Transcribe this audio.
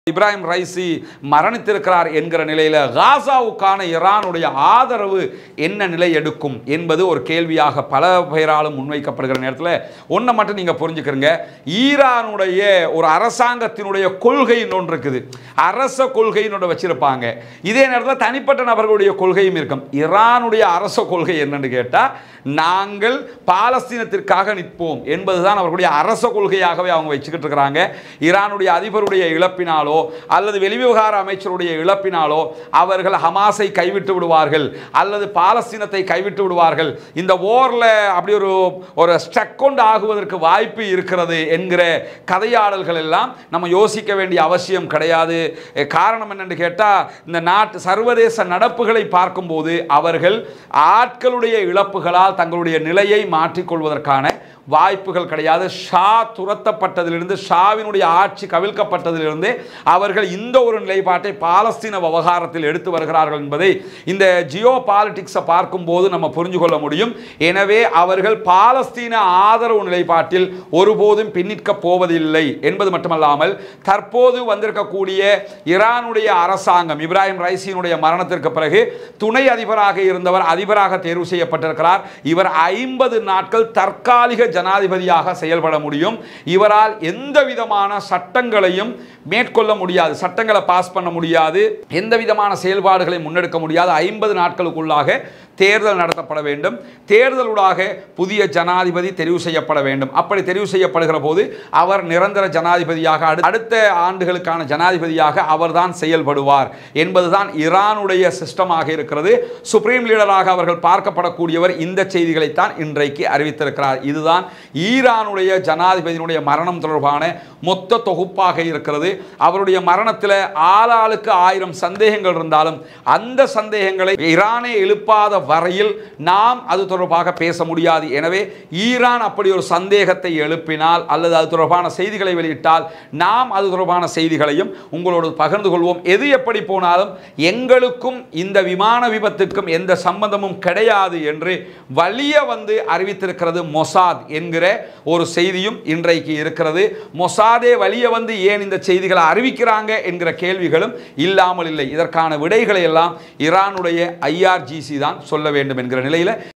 Ebrahim Raisi மரணித்திருக்கிறார் என்கிற நிலையில் காசாவுக்கான ஈரானுடைய ஆதரவு என்ன நிலை எடுக்கும் என்பது ஒரு கேள்வியாக பல பேராலும் முன்வைக்கப்படுகிற நேரத்தில் ஒன்றை மட்டும் நீங்கள் புரிஞ்சுக்கிறீங்க ஈரானுடைய ஒரு அரசாங்கத்தினுடைய கொள்கைன்னு ஒன்று இருக்குது அரச கொள்கைன்னு ஒன்று வச்சிருப்பாங்க இதே நேரத்தில் தனிப்பட்ட நபர்களுடைய கொள்கையும் இருக்கும் ஈரானுடைய அரச கொள்கை என்னன்னு கேட்டால் நாங்கள் பாலஸ்தீனத்திற்காக நிற்போம் என்பதுதான் அவர்களுடைய அரச கொள்கையாகவே அவங்க வச்சுக்கிட்டு இருக்கிறாங்க ஈரானுடைய அதிபருடைய இழப்பினாலோ அல்லது வெளிவிவகார அமைச்சருடைய இழப்பினாலோ அவர்கள் ஹமாஸை கைவிட்டு விடுவார்கள் அல்லது பாலஸ்தீனத்தை கைவிட்டு விடுவார்கள் இந்த ஓரில் அப்படி ஒரு ஒரு ஸ்டக்கொண்டு ஆகுவதற்கு வாய்ப்பு இருக்கிறது என்கிற கதையாடல்கள் எல்லாம் நம்ம யோசிக்க வேண்டிய அவசியம் கிடையாது எ, காரணம் என்னன்னு கேட்டால் இந்த நாட்டு சர்வதேச நடப்புகளை பார்க்கும்போது அவர்கள் ஆட்களுடைய இழப்புகளால் தங்களுடைய நிலையை மாற்றிக்கொள்வதற்கான வாய்ப்புகள் கிடையாது ஷா துரத்தப்பட்டதிலிருந்து ஷாவினுடைய ஆட்சி கவிழ்க்கப்பட்டதிலிருந்து அவர்கள் இந்த ஒரு நிலைப்பாட்டை பாலஸ்தீன விவகாரத்தில் எடுத்து வருகிறார்கள் என்பதை இந்த ஜியோ பாலிட்டிக்ஸை பார்க்கும்போது நம்ம புரிஞ்சு கொள்ள முடியும் எனவே அவர்கள் பாலஸ்தீன ஆதரவு நிலைப்பாட்டில் ஒருபோதும் பின்னிற்க போவதில்லை என்பது மட்டுமல்லாமல் தற்போது வந்திருக்கக்கூடிய ஈரானுடைய அரசாங்கம் இப்ராஹிம் ரைசியினுடைய மரணத்திற்கு பிறகு துணை அதிபராக இருந்தவர் அதிபராக தேர்வு செய்யப்பட்டிருக்கிறார் இவர் ஐம்பது நாட்கள் தற்காலிக ஜனாதிபதியாக செயல்பட முடியும் இவரால் எந்த விதமான சட்டங்களையும் மேற்கொள்ள முடியாது சட்டங்களை பாஸ் பண்ண முடியாது எந்த விதமான செயல்பாடுகளை முன்னெடுக்க முடியாது ஐம்பது நாட்களுக்குள்ளாக தேர்தல் நடத்தப்பட வேண்டும் தேர்தலூடாக புதிய ஜனாதிபதி தெரிவு செய்யப்பட வேண்டும் அப்படி தெரிவு செய்யப்படுகிற போது அவர் நிரந்தர ஜனாதிபதியாக அடு- அடுத்த ஆண்டுகளுக்கான ஜனாதிபதியாக அவர்தான் செயல்படுவார் என்பதுதான் ஈரானுடைய சிஸ்டமாக இருக்கிறது சுப்ரீம் லீடராக அவர்கள் பார்க்கப்படக்கூடியவர் இந்த செய்திகளைத்தான் இன்றைக்கு அறிவித்திருக்கிறார் இதுதான் ஈரானுடைய ஜனாதிபதியினுடைய மரணம் தொடர்பான மொத்த தொகுப்பாக இருக்கிறது அவருடைய மரணத்தில் ஆளாளுக்கு ஆயிரம் சந்தேகங்கள் இருந்தாலும் அந்த சந்தேகங்களை ஈரானே எழுப்பாத வரையில் நாம் அது தொடர்பாக பேச முடியாது எனவே ஈரான் அப்படி ஒரு சந்தேகத்தை எழுப்பினால் அல்லது அது தொடர்பான செய்திகளை வெளியிட்டால் நாம் அது தொடர்பான செய்திகளையும் உங்களோடு பகிர்ந்து கொள்வோம் எது எப்படி போனாலும் எங்களுக்கும் இந்த விமான விபத்துக்கும் எந்த சம்பந்தமும் கிடையாது என்று வலிய வந்து அறிவித்திருக்கிறது மொசாத் என்கிற ஒரு செய்தியும் இன்றைக்கு இருக்கிறது மொசாதே வலிய வந்து ஏன் இந்த செய்திகளை அறிவிக்கிறாங்க என்கிற கேள்விகளும் இல்லாமல் இல்லை இதற்கான விடைகளை எல்லாம் ஈரானுடைய ஐஆர்ஜிசி தான் சொல்ல வேண்டும் என்கிற நிலையில்